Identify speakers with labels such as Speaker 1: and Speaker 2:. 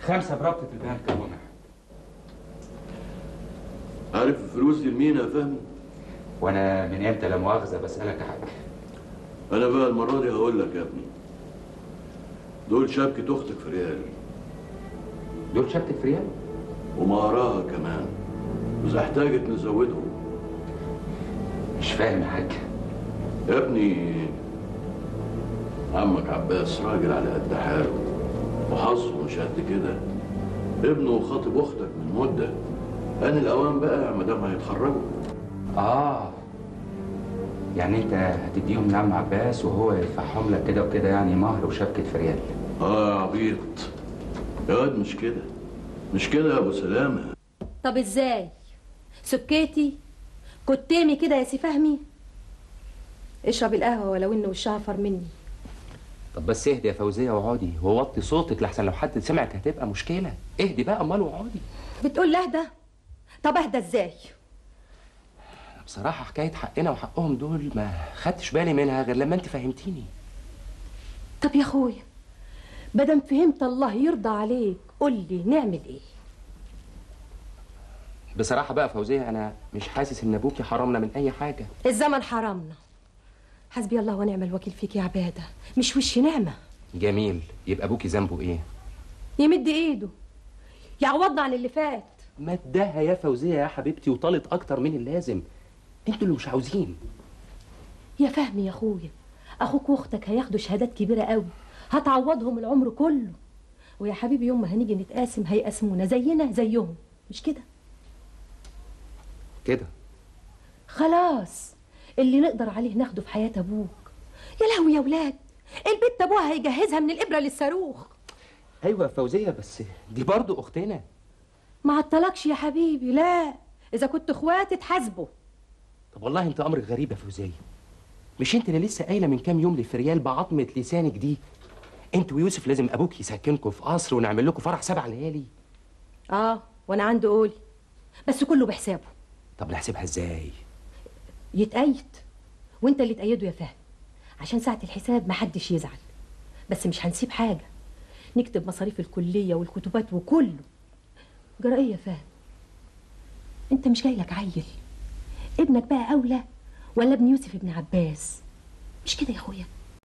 Speaker 1: خمسة بربطة البنك يا منى
Speaker 2: عارف الفلوس دي لمين يا فهمي؟
Speaker 1: وانا من امتى لا مؤاخذة بسألك يا حاج
Speaker 2: انا بقى المرة دي هقول لك يا ابني دول شبكة اختك في ريال
Speaker 1: دول شبكة فريال
Speaker 2: ومهرها كمان واذا احتاجت نزودهم
Speaker 1: مش فاهم يا حاج
Speaker 2: يا ابني عمك عباس راجل على قد حاله وحظه مش قد كده ابنه خاطب اختك من مده ان الاوان بقى ما دام هيتخرجوا
Speaker 1: اه يعني انت هتديهم لعم عباس وهو يدفعهم لك كده وكده يعني مهر وشبكة فريال
Speaker 2: اه يا عبيط يا واد مش كده مش كده يا ابو سلامه
Speaker 3: طب ازاي سكيتي كتامي كده يا سي فهمي اشرب القهوه ولو ان وشها فر مني
Speaker 4: طب بس اهدي يا فوزيه واقعدي ووطي صوتك لحسن لو حد سمعك هتبقى مشكله اهدي بقى امال واقعدي
Speaker 3: بتقول اهدى طب اهدى ازاي
Speaker 4: بصراحه حكايه حقنا وحقهم دول ما خدتش بالي منها غير لما انت فهمتيني
Speaker 3: طب يا اخويا بدم فهمت الله يرضى عليك قول لي نعمل ايه
Speaker 4: بصراحه بقى فوزيه انا مش حاسس ان ابوكي حرمنا من اي حاجه
Speaker 3: الزمن حرمنا حسبي الله ونعم الوكيل فيك يا عباده مش وش نعمه
Speaker 4: جميل يبقى ابوكي ذنبه ايه
Speaker 3: يمد ايده يعوضنا عن اللي فات
Speaker 4: مدها يا فوزيه يا حبيبتي وطالت اكتر من اللازم انتوا اللي مش عاوزين
Speaker 3: يا فهمي يا اخويا اخوك واختك هياخدوا شهادات كبيره قوي هتعوضهم العمر كله ويا حبيبي يوم ما هنيجي نتقاسم هيقسمونا زينا زيهم مش كده
Speaker 4: كده
Speaker 3: خلاص اللي نقدر عليه ناخده في حياه ابوك يا لهوي يا ولاد البت ابوها هيجهزها من الابره للصاروخ
Speaker 4: ايوه يا فوزيه بس دي برضو اختنا
Speaker 3: ما عطلكش يا حبيبي لا اذا كنت اخوات تحاسبوا
Speaker 4: طب والله انت امرك غريب يا فوزيه مش انت اللي لسه قايله من كام يوم لفريال بعظمه لسانك دي انت ويوسف لازم ابوك يسكنكم في قصر ونعمل لكم فرح سبع ليالي
Speaker 3: اه وانا عندي قولي بس كله بحسابه
Speaker 4: طب نحسبها ازاي
Speaker 3: يتأيد وانت اللي تأيده يا فهد عشان ساعة الحساب محدش يزعل بس مش هنسيب حاجة نكتب مصاريف الكلية والكتبات وكله جرى ايه يا فهد انت مش جاي لك عيل ابنك بقى اولى ولا ابن يوسف ابن عباس مش كده يا اخويا